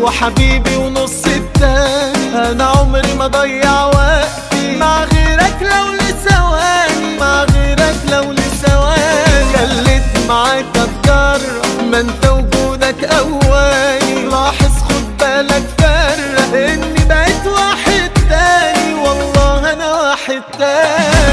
وحبيبي ونص التاني انا عمري ما ضيع وقتي مع غيرك لو لثواني مع غيرك لو لثواني خليت معاك اتجرأ ما انت وجودك قواني لاحظ خد بالك فرق اني بقيت واحد تاني والله انا واحد تاني